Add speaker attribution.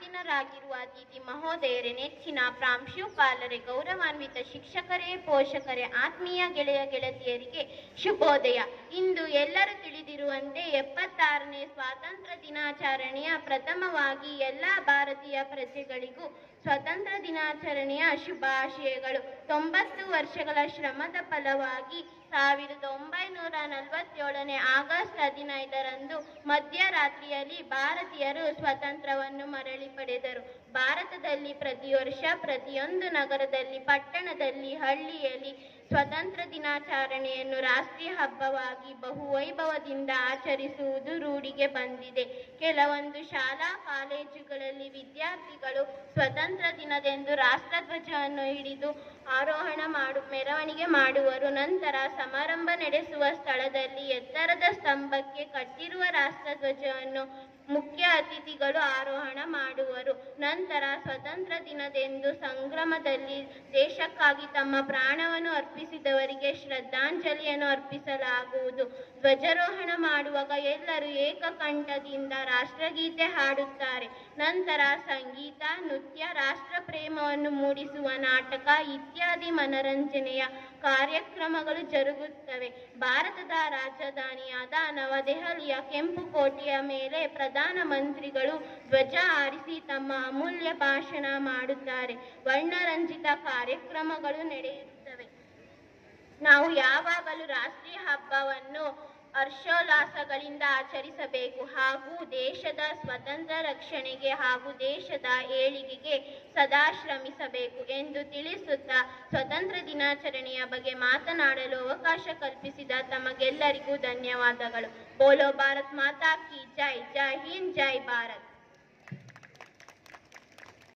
Speaker 1: ಆಸೀನರಾಗಿರುವ ಅತಿಥಿ ಮಹೋದಯರೇ ನೆಚ್ಚಿನ ಪ್ರಾಂಶುಪಾಲರೇ ಗೌರವಾನ್ವಿತ ಶಿಕ್ಷಕರೇ ಪೋಷಕರೇ ಆತ್ಮೀಯ ಗೆಳೆಯ ಗೆಳತಿಯರಿಗೆ ಶುಭೋದಯ ಇಂದು ಎಲ್ಲರೂ ತಿಳಿದಿರುವಂತೆ ಎಪ್ಪತ್ತಾರನೇ ಸ್ವಾತಂತ್ರ್ಯ ದಿನಾಚರಣೆಯ ಪ್ರಥಮವಾಗಿ ಎಲ್ಲ ಭಾರತೀಯ ಪ್ರಜೆಗಳಿಗೂ ಸ್ವಾತಂತ್ರ್ಯ ದಿನಾಚರಣೆಯ ಶುಭಾಶಯಗಳು ತೊಂಬತ್ತು ವರ್ಷಗಳ ಶ್ರಮದ ಫಲವಾಗಿ ಸಾವಿರದ ಒಂಬೈನೂರ ನಲವತ್ತೇಳನೇ ಆಗಸ್ಟ್ ಹದಿನೈದರಂದು ಮಧ್ಯರಾತ್ರಿಯಲ್ಲಿ ಭಾರತೀಯರು ಸ್ವಾತಂತ್ರ್ಯವನ್ನು ಮರಳಿ ಪಡೆದರು ಭಾರತದಲ್ಲಿ ಪ್ರತಿ ವರ್ಷ ಪ್ರತಿಯೊಂದು ನಗರದಲ್ಲಿ ಪಟ್ಟಣದಲ್ಲಿ ಹಳ್ಳಿಯಲ್ಲಿ ಸ್ವಾತಂತ್ರ್ಯ ದಿನಾಚರಣೆಯನ್ನು ರಾಷ್ಟ್ರೀಯ ಹಬ್ಬವಾಗಿ ಬಹುವೈಭವದಿಂದ ಆಚರಿಸುವುದು ರೂಢಿಗೆ ಬಂದಿದೆ ಕೆಲವೊಂದು ಶಾಲಾ ಕಾಲೇಜುಗಳಲ್ಲಿ ವಿದ್ಯಾರ್ಥಿಗಳು ಸ್ವತಂತ್ರ ದಿನದಂದು ರಾಷ್ಟ್ರಧ್ವಜವನ್ನು ಹಿಡಿದು ಆರೋಹಣ ಮಾಡು ಮೆರವಣಿಗೆ ಮಾಡುವರು ನಂತರ ಸಮಾರಂಭ ನಡೆಸುವ ಸ್ಥಳದಲ್ಲಿ ಎತ್ತರದ ಸ್ತಂಭಕ್ಕೆ ಕಟ್ಟಿರುವ ರಾಷ್ಟ್ರಧ್ವಜವನ್ನು ಮುಖ್ಯ ಅತಿಥಿಗಳು ಆರೋಹಣ ಮಾಡುವರು ನಂತರ ಸ್ವತಂತ್ರ ದಿನದಂದು ಸಂಗ್ರಾಮದಲ್ಲಿ ದೇಶಕ್ಕಾಗಿ ತಮ್ಮ ಪ್ರಾಣವನ್ನು ಅರ್ಪಿಸಿದವರಿಗೆ ಶ್ರದ್ಧಾಂಜಲಿಯನ್ನು ಅರ್ಪಿಸಲಾಗುವುದು ಧ್ವಜಾರೋಹಣ ಮಾಡುವಾಗ ಎಲ್ಲರೂ ಏಕಕಂಠದಿಂದ ರಾಷ್ಟ್ರಗೀತೆ ಹಾಡುತ್ತಾರೆ ನಂತರ ಸಂಗೀತ ನೃತ್ಯ ರಾಷ್ಟ್ರ ಪ್ರೇಮವನ್ನು ಮೂಡಿಸುವ ನಾಟಕ ಇತ್ಯಾದಿ ಮನರಂಜನೆಯ ಕಾರ್ಯಕ್ರಮಗಳು ಜರುಗುತ್ತವೆ ಭಾರತದ ರಾಜಧಾನಿಯಾದ ನವದೆಹಲಿಯ ಕೆಂಪು ಕೋಟೆಯ ಮೇಲೆ ಪ್ರಧಾನಮಂತ್ರಿಗಳು ಧ್ವಜ ಹಾರಿಸಿ ತಮ್ಮ ಅಮೂಲ್ಯ ಭಾಷಣ ಮಾಡುತ್ತಾರೆ ವರ್ಣರಂಜಿತ ಕಾರ್ಯಕ್ರಮಗಳು ನಡೆಯುತ್ತವೆ ನಾವು ಯಾವಾಗಲೂ ರಾಷ್ಟ್ರೀಯ ಹಬ್ಬವನ್ನು ಹರ್ಷೋಲ್ಲಾಸಗಳಿಂದ ಆಚರಿಸಬೇಕು ಹಾಗೂ ದೇಶದ ಸ್ವತಂತ್ರ ರಕ್ಷಣೆಗೆ ಹಾಗೂ ದೇಶದ ಏಳಿಗೆಗೆ ಸದಾ ಶ್ರಮಿಸಬೇಕು ಎಂದು ತಿಳಿಸುತ್ತಾ ಸ್ವತಂತ್ರ ದಿನಾಚರಣೆಯ ಬಗ್ಗೆ ಮಾತನಾಡಲು ಅವಕಾಶ ಕಲ್ಪಿಸಿದ ತಮಗೆಲ್ಲರಿಗೂ ಧನ್ಯವಾದಗಳು ಬೋಲೋ ಭಾರತ್ ಮಾತಾ ಕಿ ಜೈ ಜೈ ಹಿಂದ್ ಜೈ ಭಾರತ್